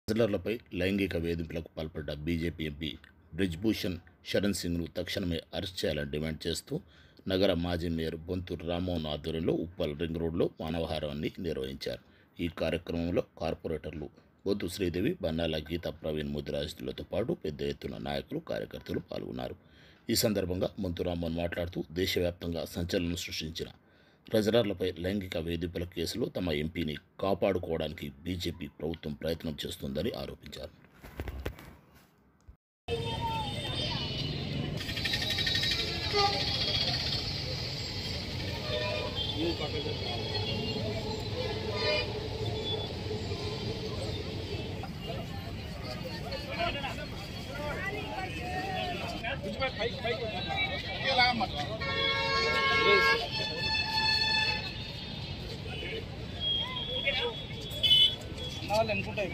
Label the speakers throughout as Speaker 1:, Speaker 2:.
Speaker 1: రెజ్లర్లపై లైంగిక వేధింపులకు పాల్పడ్డ బీజేపీ ఎంపీ బ్రిజ్భూషణ్ శరణ్ సింగ్ను తక్షణమే అరెస్ట్ చేయాలని డిమాండ్ చేస్తూ నగర మాజీ మేయర్ బొంతూరు రామ్మోహన్ ఆధ్వర్యంలో ఉప్పల్ రింగ్ రోడ్లో మానవహారాన్ని నిర్వహించారు ఈ కార్యక్రమంలో కార్పొరేటర్లు బొద్దు శ్రీదేవి బన్నాల గీత ప్రవీణ్ ముదిరాజులతో పాటు పెద్ద ఎత్తున నాయకులు కార్యకర్తలు పాల్గొన్నారు ఈ సందర్భంగా బొంతు రామ్మోహన్ మాట్లాడుతూ దేశవ్యాప్తంగా సంచలనం సృష్టించిన ప్రజలపై లైంగిక వేధింపుల కేసులో తమ ఎంపీని కాపాడుకోవడానికి బీజేపీ ప్రభుత్వం ప్రయత్నం చేస్తుందని ఆరోపించారు
Speaker 2: వాళ్ళు అనుకుంటాయి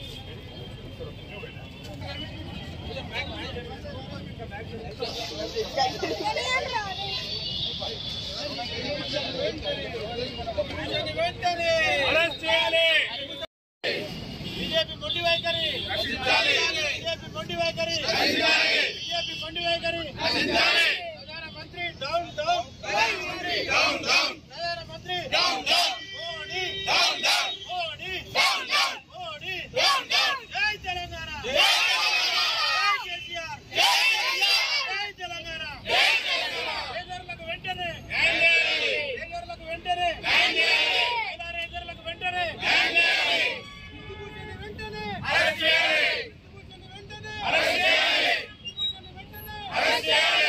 Speaker 3: బీజేపీ మొండి వైఖరి బీజేపీ మొండి వైఖరి బీజేపీ మొండి వైఖరి ప్రధానమంత్రి డౌన్ డౌన్ ప్రధానమంత్రి డౌన్ డౌన్ ప్రధానమంత్రి down down Modi down down Modi down down Modi down down జై తెలంగాణ జై కేసీఆర్ జై జై తెలంగాణ జై తెలంగాణ రైతులకు వెంటనే రైతులకు వెంటనే మహిళా రైతులకు వెంటనే వెంటనే అరెస్ట్ చేయాలి వెంటనే అరెస్ట్ చేయాలి వెంటనే అరెస్ట్ చేయాలి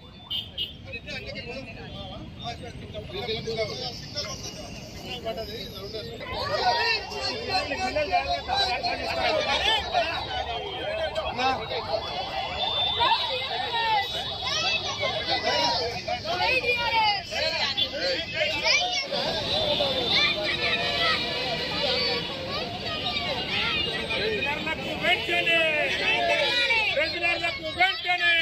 Speaker 3: ప్రజలకు వెంటనే ప్రజలకు వెంటనే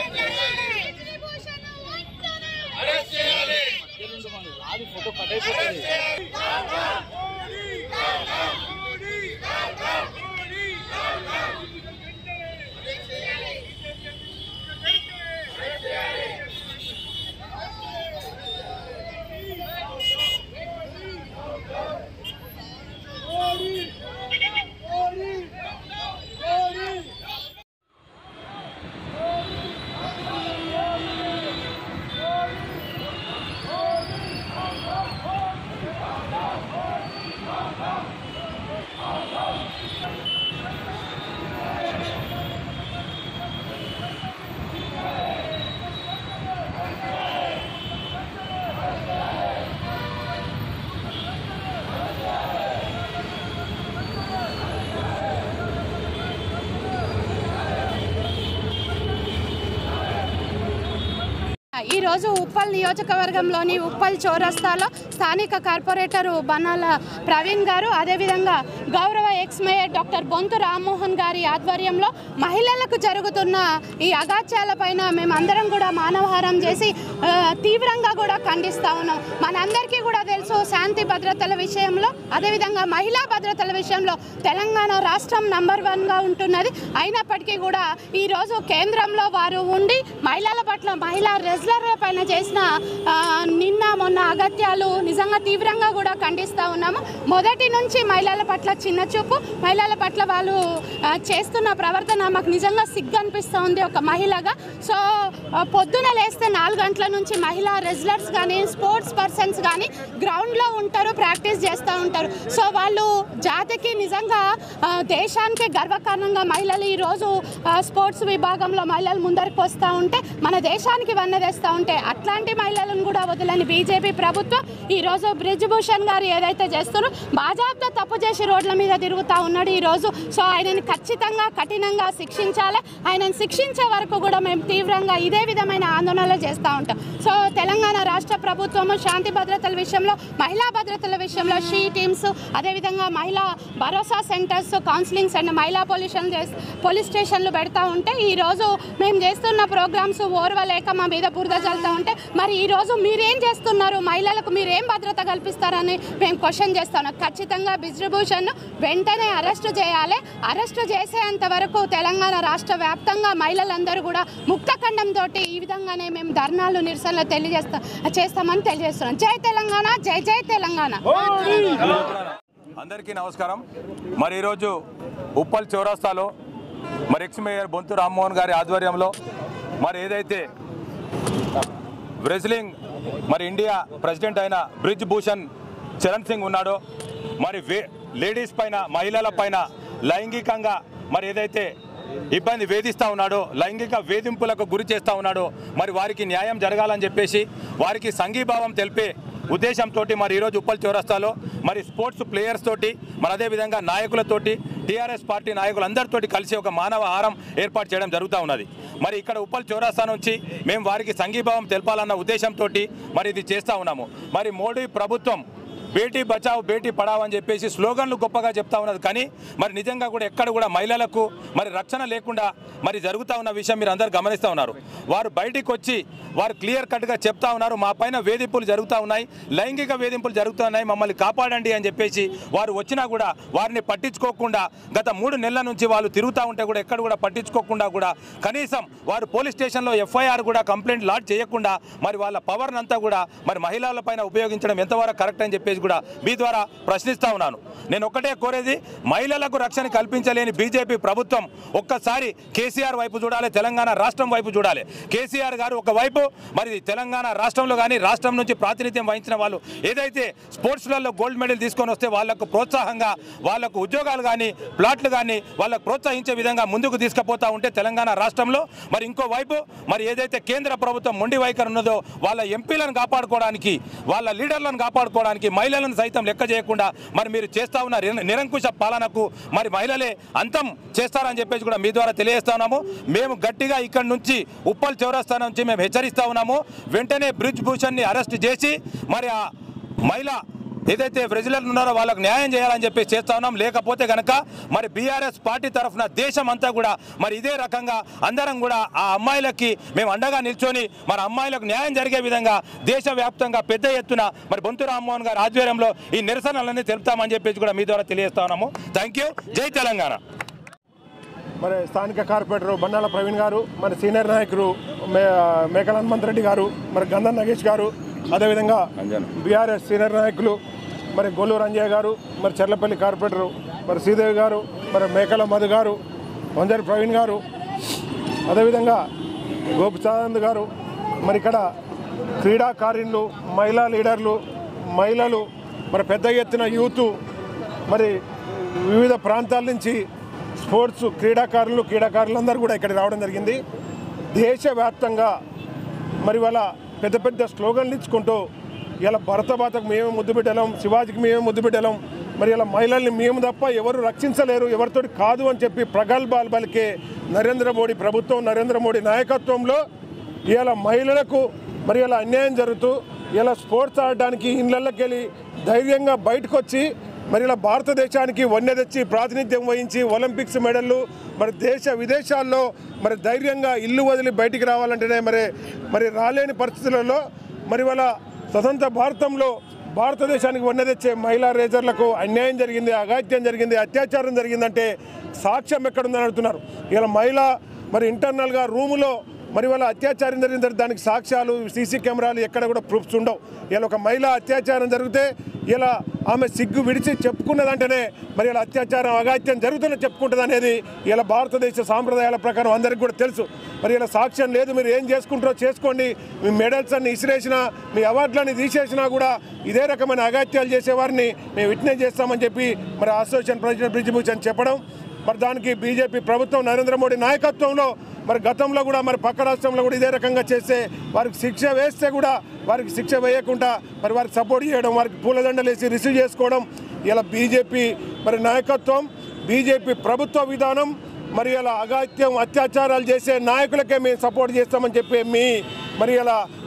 Speaker 3: అరెస్ట్ చేయాలి
Speaker 2: అది ఫోటో కట్ అయిపోతుంది
Speaker 4: ఈ రోజు ఉప్పల్ నియోజకవర్గంలోని ఉప్పల్ చౌరస్తాలో స్థానిక కార్పొరేటరు బన్నాల ప్రవీణ్ గారు అదేవిధంగా గౌరవ ex mayor doctor Bonthu Rammohan గారి ఆధ్వర్యంలో మహిళలకు జరుగుతున్న ఈ అగాత్యాలపైన మేమందరం కూడా మానవహారం చేసి ఆ, తీవ్రంగా కూడా ఖండిస్తా ఉన్నాం మనందరికీ కూడా తెలుసు శాంతి భద్రతల విషయంలో అదేవిధంగా మహిళా భద్రతల విషయంలో తెలంగాణ రాష్ట్రం నంబర్ వన్గా ఉంటున్నది అయినప్పటికీ కూడా ఈరోజు కేంద్రంలో వారు ఉండి మహిళల పట్ల మహిళా రెజ్లర్ల పైన చేసిన ఆ, నిన్న మొన్న అగత్యాలు నిజంగా తీవ్రంగా కూడా ఖండిస్తూ ఉన్నాము మొదటి నుంచి మహిళల పట్ల చిన్న చూపు మహిళల పట్ల వాళ్ళు ఆ, చేస్తున్న ప్రవర్తన మాకు నిజంగా సిగ్గు అనిపిస్తూ ఉంది ఒక మహిళగా సో ఆ, పొద్దున లేస్తే నాలుగు గంటల నుంచి మహిళా రెజ్లర్స్ కానీ స్పోర్ట్స్ పర్సన్స్ కానీ గ్రౌండ్లో ఉంటారు ప్రాక్టీస్ చేస్తూ ఉంటారు సో వాళ్ళు జాతికి నిజంగా ఆ, దేశానికి గర్వకారణంగా మహిళలు ఈరోజు ఆ, స్పోర్ట్స్ విభాగంలో మహిళలు ముందరికి వస్తూ ఉంటే మన దేశానికి వన్నదేస్తూ ఉంటే అట్లాంటి మహిళలను కూడా వదిలేని బీజేపీ ప్రభుత్వం ఈరోజు బ్రిజ్భూషణ్ గారు ఏదైతే చేస్తారో బాజాబ్తో తప్పు చేసి రోడ్ల మీద తిరుగుతూ ఉన్నాడు ఈరోజు సో ఆయనని ఖచ్చితంగా కఠినంగా శిక్షించాలి ఆయనను శిక్షించే వరకు కూడా మేము తీవ్రంగా ఇదే విధమైన ఆందోళనలు చేస్తూ ఉంటాం సో తెలంగాణ రాష్ట్ర ప్రభుత్వము శాంతి భద్రతల విషయంలో మహిళా భద్రతల విషయంలో షీ టీమ్స్ అదేవిధంగా మహిళా భరోసా సెంటర్స్ కౌన్సిలింగ్ సెంటర్ మహిళా పొల్యూషన్ పోలీస్ స్టేషన్లు పెడతా ఉంటే ఈరోజు మేము చేస్తున్న ప్రోగ్రామ్స్ ఓర్వలేక మా మీద బురద జల్లుతూ ఉంటే మరి ఈరోజు మీరేం చేస్తున్నారు మహిళలకు మీరేం భద్రత కల్పిస్తారని మేము క్వశ్చన్ చేస్తున్నాం ఖచ్చితంగా బిజ్రిభూషణ్ వెంటనే అరెస్ట్ చేయాలి అరెస్ట్ చేసేంత వరకు తెలంగాణ రాష్ట్ర వ్యాప్తంగా మహిళలందరూ కూడా ముక్తఖండంతో ఈ విధంగానే మేము ధర్నాలు నిరసనలు తెలియజేస్తా చేస్తామని తెలియజేస్తున్నాం జై తెలంగాణ జై జై తెలంగాణ
Speaker 5: అందరికీ నమస్కారం మరి ఈరోజు ఉప్పల్ చౌరస్తాలో మరి ఎక్స్ మేయర్ బొంతు రామ్మోహన్ గారి ఆధ్వర్యంలో మరి ఏదైతే రెజ్లింగ్ మరి ఇండియా ప్రెసిడెంట్ అయిన బ్రిజ్ భూషణ్ చరణ్ సింగ్ ఉన్నాడో మరి వే లేడీస్ పైన మహిళల పైన లైంగికంగా మరి ఏదైతే ఇబ్బంది వేధిస్తూ ఉన్నాడో లైంగిక వేధింపులకు గురి చేస్తూ ఉన్నాడో మరి వారికి న్యాయం జరగాలని చెప్పేసి వారికి సంఘీభావం తెలిపే ఉద్దేశంతో మరి ఈరోజు ఉప్పల్ చౌరస్తాలో మరి స్పోర్ట్స్ ప్లేయర్స్ తోటి మరి అదేవిధంగా నాయకులతోటి టీఆర్ఎస్ పార్టీ నాయకులందరితోటి కలిసి ఒక మానవ ఆహారం ఏర్పాటు చేయడం జరుగుతూ ఉన్నది మరి ఇక్కడ ఉప్పల్ చౌరస్తా నుంచి మేము వారికి సంఘీభావం తెలపాలన్న ఉద్దేశంతో మరి ఇది చేస్తూ ఉన్నాము మరి మోడీ ప్రభుత్వం బేటీ బచావ్ బేటీ పడావ్ అని చెప్పేసి స్లోగన్లు గొప్పగా చెప్తా ఉన్నది కానీ మరి నిజంగా కూడా ఎక్కడ కూడా మహిళలకు మరి రక్షణ లేకుండా మరి జరుగుతూ ఉన్న విషయం మీరు అందరు గమనిస్తూ ఉన్నారు వారు బయటికి వచ్చి వారు క్లియర్ కట్గా చెప్తా ఉన్నారు మా పైన వేధింపులు జరుగుతూ ఉన్నాయి లైంగిక వేధింపులు జరుగుతూ ఉన్నాయి మమ్మల్ని కాపాడండి అని చెప్పేసి వారు వచ్చినా కూడా వారిని పట్టించుకోకుండా గత మూడు నెలల నుంచి వాళ్ళు తిరుగుతూ ఉంటే కూడా ఎక్కడ కూడా పట్టించుకోకుండా కూడా కనీసం వారు పోలీస్ స్టేషన్లో ఎఫ్ఐఆర్ కూడా కంప్లైంట్ లాడ్ చేయకుండా మరి వాళ్ళ పవర్ని అంతా కూడా మరి మహిళల పైన ఉపయోగించడం ఎంతవరకు కరెక్ట్ అని చెప్పేసి కూడా మీ ద్వారా ప్రశ్నిస్తా ఉన్నాను నేను ఒక్కటే కోరేది మహిళలకు రక్షణ కల్పించలేని బీజేపీ ప్రభుత్వం ఒక్కసారి కేసీఆర్ వైపు చూడాలి తెలంగాణ రాష్ట్రం వైపు చూడాలి కేసీఆర్ గారు ఒకవైపు మరి తెలంగాణ రాష్ట్రంలో కానీ రాష్ట్రం నుంచి ప్రాతినిధ్యం వహించిన వాళ్ళు ఏదైతే స్పోర్ట్స్లలో గోల్డ్ మెడల్ తీసుకొని వస్తే వాళ్ళకు ప్రోత్సాహంగా వాళ్ళకు ఉద్యోగాలు కానీ ప్లాట్లు కానీ వాళ్ళకు ప్రోత్సహించే విధంగా ముందుకు తీసుకుపోతా ఉంటే తెలంగాణ రాష్ట్రంలో మరి ఇంకోవైపు మరి ఏదైతే కేంద్ర ప్రభుత్వం మొండి వైఖరి ఉన్నదో వాళ్ళ ఎంపీలను కాపాడుకోవడానికి వాళ్ళ లీడర్లను కాపాడుకోవడానికి మహిళలను సైతం లెక్క చేయకుండా మరి మీరు చేస్తా ఉన్న నిర- నిరంకుశ పాలనకు మరి మహిళలే అంతం చేస్తారని చెప్పేసి కూడా మీ ద్వారా తెలియజేస్తా ఉన్నాము మేము గట్టిగా ఇక్కడ నుంచి ఉప్పల్ చౌరస్తా నుంచి మేము హెచ్చరిస్తా ఉన్నాము వెంటనే బ్రిజ్ భూషణ్ని అరెస్ట్ చేసి మరి ఆ మహిళ ఏదైతే బ్రెజిలర్లు ఉన్నారో వాళ్ళకు న్యాయం చేయాలని చెప్పి చేస్తా ఉన్నాం లేకపోతే కనుక మరి బీఆర్ఎస్ పార్టీ తరఫున దేశం అంతా కూడా మరి ఇదే రకంగా అందరం కూడా ఆ అమ్మాయిలకి మేము అండగా నిల్చొని మరి అమ్మాయిలకు న్యాయం జరిగే విధంగా దేశవ్యాప్తంగా పెద్ద ఎత్తున మరి బొంతు రామ్మోహన్ గారి ఆధ్వర్యంలో ఈ నిరసనలన్నీ తెలుపుతామని చెప్పేసి కూడా మీ ద్వారా తెలియజేస్తా ఉన్నాము థ్యాంక్ యూ జై తెలంగాణ
Speaker 3: మరి స్థానిక కార్పొరేటర్ బండాల ప్రవీణ్ గారు మరి సీనియర్ నాయకులు మే మేకల హనుమంత్ రెడ్డి గారు మరి గంధం నగేష్ గారు అదేవిధంగా బీఆర్ఎస్ సీనియర్ నాయకులు మరి గొల్లూరు అంజయ్య గారు మరి చెర్లపల్లి కార్పొరేటరు మరి శ్రీదేవి గారు మరి మేకల మధు గారు వంజరి ప్రవీణ్ గారు అదేవిధంగా గోపిచానంద్ గారు మరి ఇక్కడ క్రీడాకారులు మహిళా లీడర్లు మహిళలు మరి పెద్ద ఎత్తున యూత్ మరి వివిధ ప్రాంతాల నుంచి స్పోర్ట్స్ క్రీడాకారులు క్రీడాకారులందరూ కూడా ఇక్కడ రావడం జరిగింది దేశవ్యాప్తంగా మరి వాళ్ళ పెద్ద పెద్ద స్లోగన్లు ఇచ్చుకుంటూ ఇలా భరతబాతకు మేమే ముద్దు బిడ్డలం శివాజీకి మేమే ముద్దు బిడ్డలం మరి ఇలా మహిళల్ని మేము తప్ప ఎవరు రక్షించలేరు ఎవరితోటి కాదు అని చెప్పి ప్రగల్భాలు పలికే నరేంద్ర మోడీ ప్రభుత్వం నరేంద్ర మోడీ నాయకత్వంలో ఇలా మహిళలకు మరి ఇలా అన్యాయం జరుగుతూ ఇలా స్పోర్ట్స్ ఆడడానికి ఇళ్ళకి వెళ్ళి ధైర్యంగా బయటకు వచ్చి మరి ఇలా భారతదేశానికి వన్నె తెచ్చి ప్రాతినిధ్యం వహించి ఒలింపిక్స్ మెడళ్ళు మరి దేశ విదేశాల్లో మరి ధైర్యంగా ఇల్లు వదిలి బయటికి రావాలంటేనే మరి మరి రాలేని పరిస్థితులలో మరి వాళ్ళ స్వతంత్ర భారతంలో భారతదేశానికి వన్నె తెచ్చే మహిళా రేజర్లకు అన్యాయం జరిగింది అగాత్యం జరిగింది అత్యాచారం జరిగిందంటే సాక్ష్యం ఎక్కడుందని అడుగుతున్నారు ఇలా మహిళ మరి ఇంటర్నల్గా రూములో మరి వాళ్ళ అత్యాచారం జరిగిన తర్వాత దానికి సాక్ష్యాలు సీసీ కెమెరాలు ఎక్కడ కూడా ప్రూఫ్స్ ఉండవు ఇలా ఒక మహిళ అత్యాచారం జరిగితే ఇలా ఆమె సిగ్గు విడిచి చెప్పుకున్నదంటేనే మరి ఇలా అత్యాచారం అగాత్యం జరుగుతుందని చెప్పుకుంటుంది అనేది ఇలా భారతదేశ సాంప్రదాయాల ప్రకారం అందరికీ కూడా తెలుసు మరి ఇలా సాక్ష్యం లేదు మీరు ఏం చేసుకుంటారో చేసుకోండి మీ మెడల్స్ అన్ని ఇసిరేసినా మీ అవార్డులన్నీ తీసేసినా కూడా ఇదే రకమైన అగాత్యాలు చేసేవారిని మేము విట్నెస్ చేస్తామని చెప్పి మరి అసోసియేషన్ ప్రెసిడెంట్ బ్రిజ్భూషణ్ చెప్పడం మరి దానికి బీజేపీ ప్రభుత్వం నరేంద్ర మోడీ నాయకత్వంలో మరి గతంలో కూడా మరి పక్క రాష్ట్రంలో కూడా ఇదే రకంగా చేస్తే వారికి శిక్ష వేస్తే కూడా వారికి శిక్ష వేయకుండా మరి వారికి సపోర్ట్ చేయడం వారికి పూలదండలు వేసి రిసీవ్ చేసుకోవడం ఇలా బీజేపీ మరి నాయకత్వం బీజేపీ ప్రభుత్వ విధానం మరి ఇలా అగాత్యం అత్యాచారాలు చేసే నాయకులకే మేము సపోర్ట్ చేస్తామని చెప్పి మీ మరి ఇలా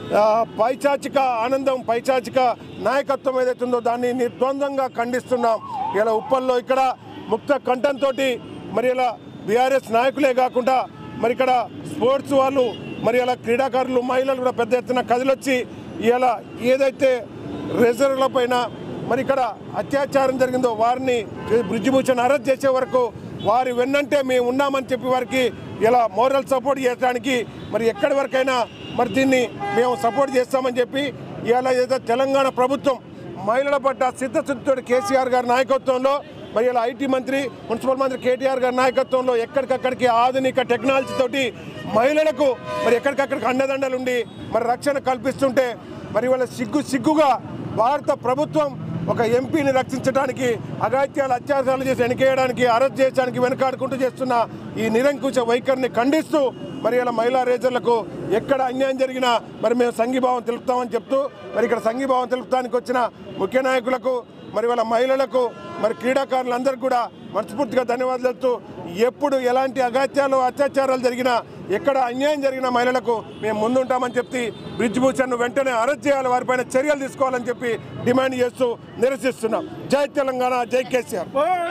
Speaker 3: ఆ, పైచాచిక ఆనందం పైచాచిక నాయకత్వం ఏదైతే ఉందో దాన్ని నిర్ద్వందంగా ఖండిస్తున్నాం ఇలా ఉప్పల్లో ఇక్కడ ముక్త కంఠంతో మరి ఇలా బీఆర్ఎస్ నాయకులే కాకుండా మరి ఇక్కడ స్పోర్ట్స్ వాళ్ళు మరి ఇలా క్రీడాకారులు మహిళలు కూడా పెద్ద ఎత్తున కదిలొచ్చి ఇలా ఏదైతే రిజర్వ్ల పైన మరి ఇక్కడ అత్యాచారం జరిగిందో వారిని బ్రిడ్జిభూషణ్ అరెస్ట్ చేసే వరకు వారి వెన్నంటే మేము ఉన్నామని చెప్పి వారికి ఇలా మోరల్ సపోర్ట్ చేయడానికి మరి ఎక్కడి వరకైనా మరి దీన్ని మేము సపోర్ట్ చేస్తామని చెప్పి ఇవాళ ఏదో తెలంగాణ ప్రభుత్వం మహిళల పట్ల సిద్ధశుద్ధితో కేసీఆర్ గారి నాయకత్వంలో మరి ఇలా ఐటీ మంత్రి మున్సిపల్ మంత్రి కేటీఆర్ గారి నాయకత్వంలో ఎక్కడికక్కడికి ఆధునిక టెక్నాలజీ తోటి మహిళలకు మరి ఎక్కడికక్కడికి అండదండలు ఉండి మరి రక్షణ కల్పిస్తుంటే మరి వాళ్ళ సిగ్గు సిగ్గుగా భారత ప్రభుత్వం ఒక ఎంపీని రక్షించడానికి అగాత్యాలు అత్యాచారాలు చేసి వెనకేయడానికి అరెస్ట్ చేయడానికి వెనకాడుకుంటూ చేస్తున్న ఈ నిరంకుశ వైఖరిని ఖండిస్తూ మరి ఇలా మహిళా రేజర్లకు ఎక్కడ అన్యాయం జరిగినా మరి మేము సంఘీభావం తెలుపుతామని చెప్తూ మరి ఇక్కడ సంఘీభావం తెలుపుతానికి వచ్చిన ముఖ్య నాయకులకు మరి వాళ్ళ మహిళలకు మరి క్రీడాకారులందరికీ కూడా మనస్ఫూర్తిగా ధన్యవాదాలు తెలుపుతూ ఎప్పుడు ఎలాంటి అగాత్యాలు అత్యాచారాలు జరిగినా ఎక్కడ అన్యాయం జరిగిన మహిళలకు మేము ముందుంటామని చెప్పి బ్రిడ్జ్ భూషణ్ వెంటనే అరెస్ట్ చేయాలి వారిపైన చర్యలు తీసుకోవాలని చెప్పి డిమాండ్ చేస్తూ నిరసిస్తున్నాం జై తెలంగాణ జై కేసీఆర్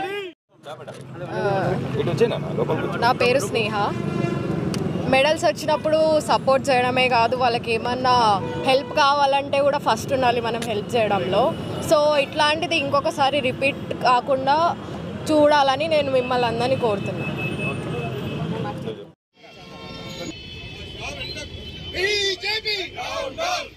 Speaker 6: నా పేరు స్నేహ మెడల్స్ వచ్చినప్పుడు సపోర్ట్ చేయడమే కాదు వాళ్ళకి ఏమన్నా హెల్ప్ కావాలంటే కూడా ఫస్ట్ ఉండాలి మనం హెల్ప్ చేయడంలో సో ఇట్లాంటిది ఇంకొకసారి రిపీట్ కాకుండా చూడాలని నేను మిమ్మల్ని అందరినీ కోరుతున్నాను
Speaker 7: BJP! Down, down!